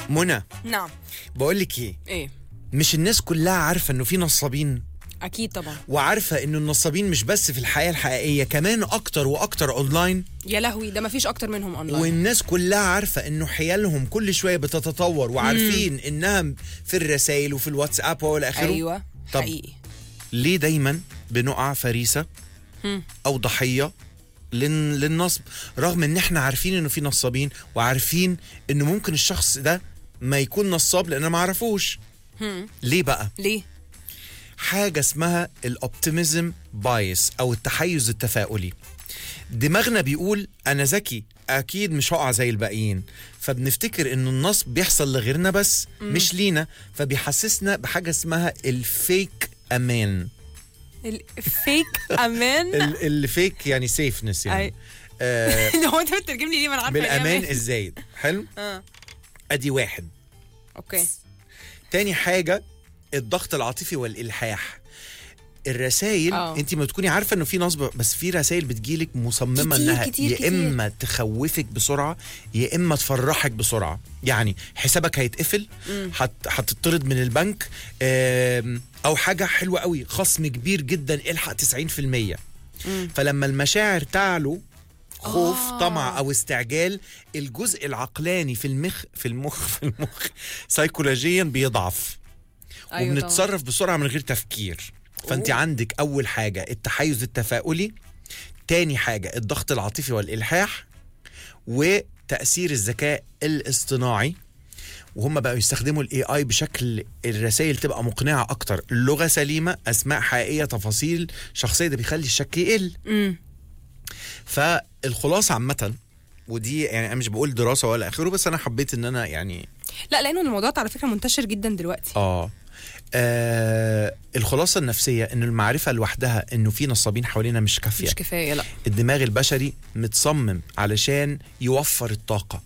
منى نعم بقول لك ايه ايه مش الناس كلها عارفه انه في نصابين اكيد طبعا وعارفه انه النصابين مش بس في الحياه الحقيقيه كمان اكتر واكتر اونلاين يا لهوي ده مفيش اكتر منهم اونلاين والناس كلها عارفه انه حيالهم كل شويه بتتطور وعارفين انها في الرسائل وفي الواتساب والى اخره ايوه طب حقيقي ليه دايما بنقع فريسه هم. او ضحيه لن- للنصب رغم ان احنا عارفين انه في نصابين وعارفين انه ممكن الشخص ده ما يكون نصاب لان ما عرفوش هم. ليه بقى ليه حاجه اسمها الاوبتيميزم بايس او التحيز التفاؤلي دماغنا بيقول انا ذكي اكيد مش هقع زي الباقيين فبنفتكر انه النصب بيحصل لغيرنا بس مش لينا فبيحسسنا بحاجه اسمها الفيك امان الفيك امان ال- الفيك يعني سيفنس يعني أي. آه هو انت بتترجم لي ليه ما انا عارفه يعني إيه بالامان أمان. الزايد حلو اه ادي واحد اوكي تاني حاجه الضغط العاطفي والالحاح الرسائل آه. انت ما تكوني عارفه انه في نصب بس في رسائل بتجيلك مصممه كتير انها كتير يا كتير. اما تخوفك بسرعه يا اما تفرحك بسرعه يعني حسابك هيتقفل هت- هتطرد من البنك آم، او حاجه حلوه قوي خصم كبير جدا الحق 90% فلما المشاعر تعلو خوف آه. طمع او استعجال الجزء العقلاني في المخ في المخ في المخ سيكولوجيا بيضعف ايوه طبعاً. وبنتصرف بسرعه من غير تفكير فانت أوه. عندك اول حاجه التحيز التفاؤلي تاني حاجه الضغط العاطفي والالحاح وتاثير الذكاء الاصطناعي وهم بقوا يستخدموا الاي اي بشكل الرسائل تبقى مقنعه اكتر لغه سليمه اسماء حقيقيه تفاصيل شخصيه ده بيخلي الشك يقل امم فالخلاصه عامه ودي يعني انا مش بقول دراسه ولا اخره بس انا حبيت ان انا يعني لا لانه الموضوع ده على فكره منتشر جدا دلوقتي اه آه الخلاصه النفسيه ان المعرفه لوحدها انه في نصابين حوالينا مش كافيه مش كفايه لا الدماغ البشري متصمم علشان يوفر الطاقه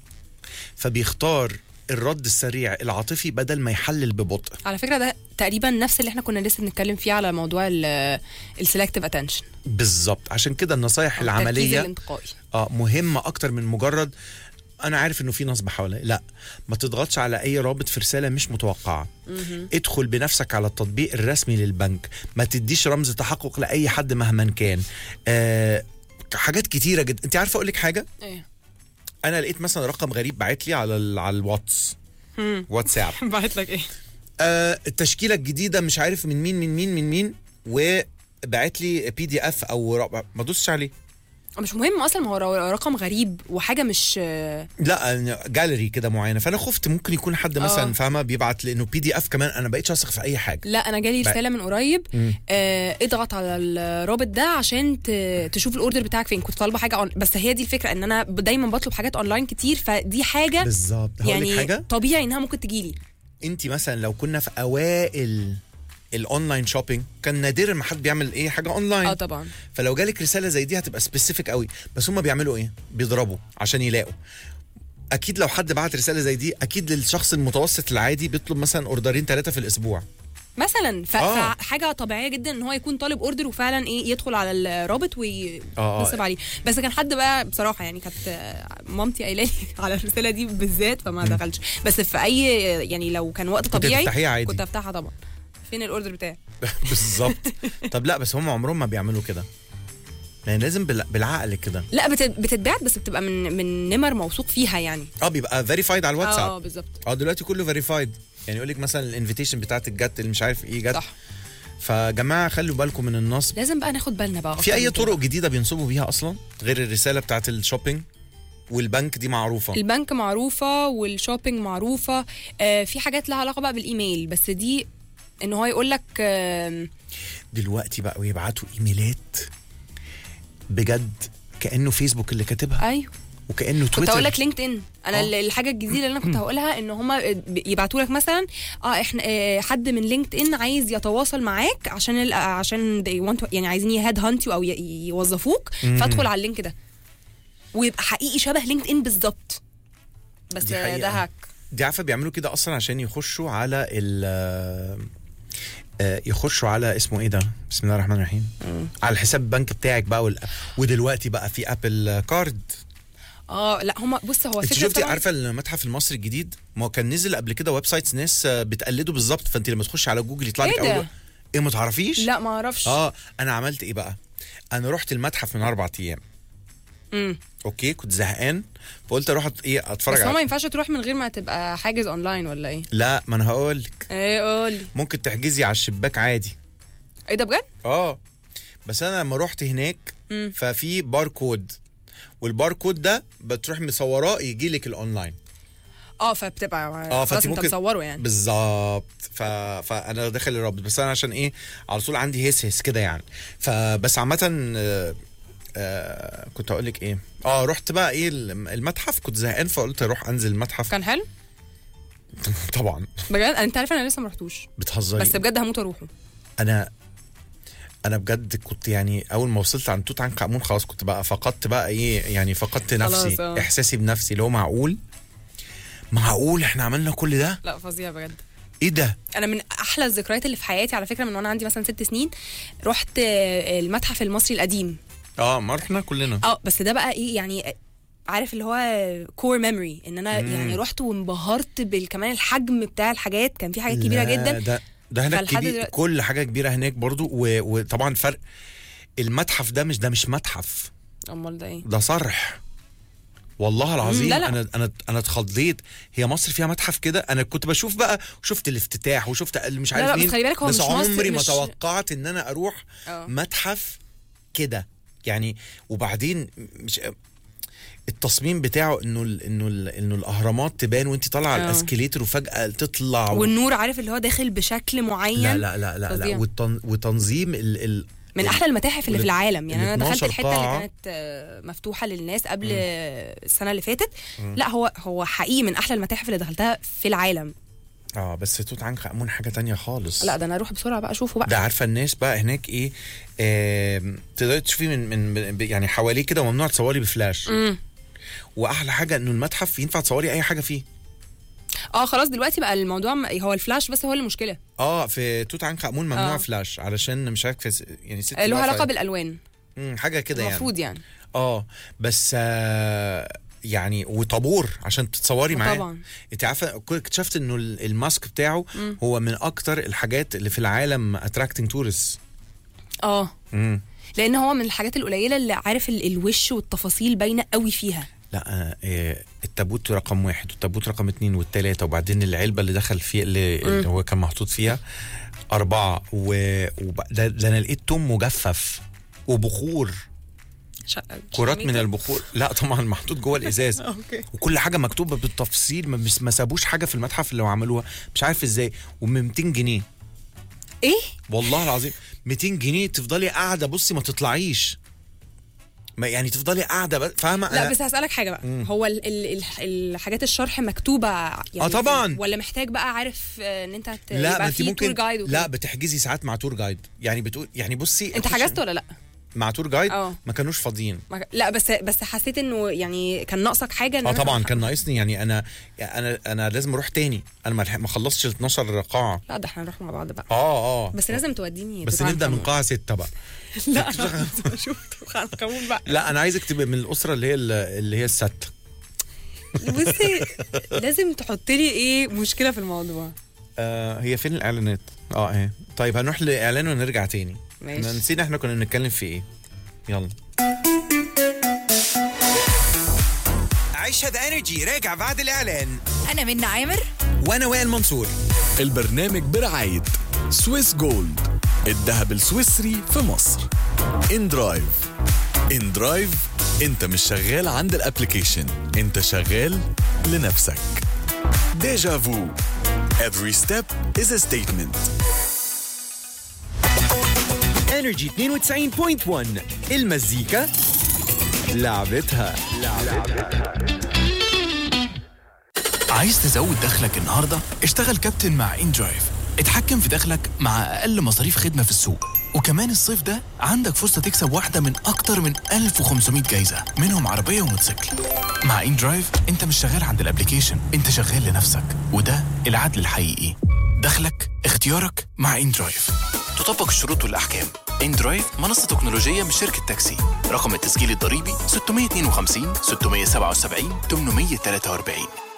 فبيختار الرد السريع العاطفي بدل ما يحلل ببطء على فكره ده تقريبا نفس اللي احنا كنا لسه بنتكلم فيه على موضوع السلكتيف اتنشن بالظبط عشان كده النصايح العمليه الانتقائي اه مهمه اكتر من مجرد انا عارف انه في نصب حواليا لا ما تضغطش على اي رابط في رساله مش متوقعه ادخل بنفسك على التطبيق الرسمي للبنك ما تديش رمز تحقق لاي حد مهما كان آه حاجات كتيره جدا انت عارفه اقول لك حاجه ايه انا لقيت مثلا رقم غريب بعت لي على ال- على الواتس مم. واتساب بعت لك ايه آه التشكيله الجديده مش عارف من مين من مين من مين وبعت لي بي دي اف او ر- ما دوستش عليه مش مهم اصلا ما هو رقم غريب وحاجه مش لا جاليري كده معينه فانا خفت ممكن يكون حد مثلا آه. فاهمه بيبعت لانه بي دي اف كمان انا بقيتش اثق في اي حاجه لا انا جالي بقى- رساله من قريب مم. آه اضغط على الرابط ده عشان ت- تشوف الاوردر بتاعك فين كنت طالبه حاجه أون... بس هي دي الفكره ان انا ب- دايما بطلب حاجات اونلاين كتير فدي حاجه بالظبط هقول لك يعني حاجه طبيعي انها ممكن تجيلي انت مثلا لو كنا في اوائل الاونلاين شوبينج كان نادرا ما حد بيعمل ايه حاجه اونلاين اه طبعا فلو جالك رساله زي دي هتبقى سبيسيفيك قوي بس هم بيعملوا ايه بيضربوا عشان يلاقوا اكيد لو حد بعت رساله زي دي اكيد للشخص المتوسط العادي بيطلب مثلا اوردرين ثلاثه في الاسبوع مثلا ف... آه. فحاجه طبيعيه جدا ان هو يكون طالب اوردر وفعلا ايه يدخل على الرابط وينصب آه، آه. عليه بس كان حد بقى بصراحه يعني كانت آه، مامتي قايله لي على الرساله دي بالذات فما دخلش بس في اي يعني لو كان وقت كنت طبيعي تفتحيها عادي. كنت افتحها طبعا فين الاوردر بتاعي بالظبط طب لا بس هم عمرهم ما بيعملوا كده يعني لازم بال- بالعقل كده لا بت... بتتباعت بس بتبقى من من نمر موثوق فيها يعني اه بيبقى فيريفايد على اه الواتساب بالظبط اه دلوقتي كله فيريفايد يعني يقول لك مثلا الانفيتيشن بتاعت الجت اللي مش عارف ايه جت صح فجماعه خلوا بالكم من النصب لازم بقى ناخد بالنا بقى في أكتر اي من كده. طرق جديده بينصبوا بيها اصلا غير الرساله بتاعت الشوبينج والبنك دي معروفه البنك معروفه والشوبينج معروفه آه في حاجات لها علاقه بقى بالايميل بس دي ان هو يقول لك آه دلوقتي بقوا يبعتوا ايميلات بجد كانه فيسبوك اللي كاتبها ايوه وكانه كنت تويتر هقول لك لينكد ان انا آه. ال- الحاجه الجديده اللي انا كنت هقولها ان هم يبعتوا لك مثلا اه احنا آه حد من لينكد ان عايز يتواصل معاك عشان ال- عشان they want to- يعني عايزين يهاد هانت او ي- يوظفوك فادخل على اللينك ده ويبقى حقيقي شبه لينكد ان بالظبط بس دي آه، حقيقة. ده هاك دي عارفه بيعملوا كده اصلا عشان يخشوا على ال آه، يخشوا على اسمه ايه ده بسم الله الرحمن الرحيم على الحساب البنك بتاعك بقى وال... ودلوقتي بقى في ابل كارد اه لا هم بص هو انت الفكره شفتي طبعاً- عارفه المتحف المصري الجديد ما هو كان نزل قبل كده ويب سايتس ناس آه، بتقلده بالظبط فانت لما تخشي على جوجل يطلع لك إيه ده؟ اول ايه ما تعرفيش لا ما اعرفش اه انا عملت ايه بقى انا رحت المتحف من اربع ايام امم اوكي كنت زهقان فقلت اروح أت- ايه اتفرج بس هو ما على ينفعش تروح من غير ما تبقى حاجز اونلاين ولا ايه لا ما انا هقول لك ايه قول لي ممكن تحجزي على الشباك عادي ايه ده بجد اه بس انا لما رحت هناك مم. ففي باركود والباركود ده بتروح مصوراه يجي لك الاونلاين اه فبتبقى اه اه فانت انت ممكن مصوره يعني بالظبط ف... فانا داخل الرابط بس انا عشان ايه على طول عندي هس هس كده يعني فبس عامه آه، آه كنت اقول لك ايه اه رحت بقى ايه الم- المتحف كنت زهقان فقلت اروح انزل المتحف كان حلو طبعا بجد انت عارف انا لسه ما رحتوش بتهزري بس بجد هموت اروحه انا انا بجد كنت يعني اول ما وصلت عند توت عنخ امون خلاص كنت بقى فقدت بقى ايه يعني فقدت خلاص، نفسي آه. احساسي بنفسي اللي هو معقول معقول احنا عملنا كل ده لا فظيع بجد ايه ده انا من احلى الذكريات اللي في حياتي على فكره من وانا عندي مثلا ست سنين رحت آه، المتحف المصري القديم اه ما رحنا كلنا اه بس ده بقى ايه يعني آه، عارف اللي هو كور ميموري ان انا مم. يعني رحت وانبهرت بالكمان الحجم بتاع الحاجات كان في حاجات كبيره لا، جدا ده ده هناك فلحد كبير دلوقتي- كل حاجه كبيره هناك برضو و... وطبعا فرق المتحف ده مش ده مش متحف امال ده ايه ده صرح والله العظيم لا، لا. انا انا انا اتخضيت هي مصر فيها متحف كده انا كنت بشوف بقى شفت الافتتاح وشفت ال- مش لا، عارف لا، مين بس خلي بالك هو بس مش مصر، عمري ما مش- توقعت ان انا اروح اه متحف كده يعني وبعدين مش التصميم بتاعه انه ال انه ال انه الاهرامات تبان وانت طالعه على اه. الاسكليتر وفجاه تطلع و... والنور عارف اللي هو داخل بشكل معين لا لا لا لا, لا فظيع. والتن... وتنظيم ال... ال... من احلى المتاحف اللي في وال- العالم يعني انا ال دخلت 12 الحته قاعة. اللي كانت آه، مفتوحه للناس قبل آه، السنه اللي فاتت لا هو هو حقيقي من احلى المتاحف اللي دخلتها في العالم اه بس توت عنخ امون حاجه تانية خالص لا ده انا اروح بسرعه بقى اشوفه بقى ده عارفه الناس بقى هناك ايه آم، تقدري تشوفيه من من ب- يعني حواليه كده وممنوع تصوري بفلاش امم واحلى حاجه انه المتحف ينفع تصوري اي حاجه فيه اه خلاص دلوقتي بقى الموضوع م- هو الفلاش بس هو اللي مشكله اه في توت عنخ امون ممنوع آه. آه. فلاش علشان مش عارف في س- يعني ست آه، له واقفة- علاقه بالالوان مم، حاجه كده يعني المفروض يعني اه بس آه يعني وطابور عشان تتصوري معاه طبعا انت عارفه كنت اكتشفت انه ال- الماسك بتاعه مم. هو من اكتر الحاجات اللي في العالم اتراكتنج تورست اه لان هو من الحاجات القليله اللي عارف ال- الوش والتفاصيل باينه قوي فيها لا آه، آه، التابوت رقم واحد والتابوت رقم اتنين والتلاتة وبعدين العلبة اللي دخل فيها اللي, اللي هو كان محطوط فيها أربعة و... وب... ده, ده أنا لقيت توم مجفف وبخور شقة كرات من البخور لا طبعا محطوط جوه الإزاز اوكي وكل حاجة مكتوبة بالتفصيل ما, مش- ما سابوش حاجة في المتحف اللي عملوها مش عارف ازاي و 200 جنيه ايه والله العظيم 200 جنيه تفضلي قاعدة بصي ما تطلعيش ما يعني تفضلي قاعدة بس- فاهمة لا أنا- بس هسألك حاجة بقى مم. هو ال ال ال الحاجات الشرح مكتوبة يعني آه طبعاً. ولا محتاج بقى عارف آه، ان انت ت- لا ما يبقى انت في ممكن تور جايد وكده. لا بتحجزي ساعات مع تور جايد يعني بتقول يعني بصي انت خش- حجزت ولا لا؟ مع تور جايد اه. ما كانوش فاضيين ما- لا بس بس حسيت انه يعني كان ناقصك حاجة ان اه أنا- طبعا كان ناقصني يعني انا انا انا لازم اروح تاني انا ما لحق- ما خلصتش ال 12 قاعه لا ده احنا نروح مع بعض بقى اه اه بس لازم توديني بس توت عنخ نبدا من آمون. قاعه ستة بقى لا أنا اشوف توت عنخ آمون بقى لا انا عايزك تبقى من الاسره اللي هي اللي هي الستة بصي لازم تحط لي ايه مشكلة في الموضوع آه هي فين الاعلانات اه اهي طيب هنروح لاعلان ونرجع تاني ماشي. احنا نسينا احنا كنا بنتكلم في ايه يلا عيشها ذا انرجي راجع بعد الاعلان أنا منى عامر وانا وائل منصور البرنامج برعاية سويس جولد الذهب السويسري في مصر ان درايف ان درايف انت مش شغال عند الابليكيشن انت شغال لنفسك ديجا فو every step is a statement انرجي 92.1 المزيكا لعبتها عايز تزود دخلك النهارده؟ اشتغل كابتن مع ان درايف اتحكم في دخلك مع اقل مصاريف خدمه في السوق وكمان الصيف ده عندك فرصه تكسب واحده من اكتر من 1500 جايزه منهم عربيه وموتوسيكل مع ان درايف انت مش شغال عند الابليكيشن انت شغال لنفسك وده العدل الحقيقي دخلك اختيارك مع ان درايف تطبق الشروط والاحكام اندرايف منصة تكنولوجية من شركة تاكسي رقم التسجيل الضريبي 652 677 843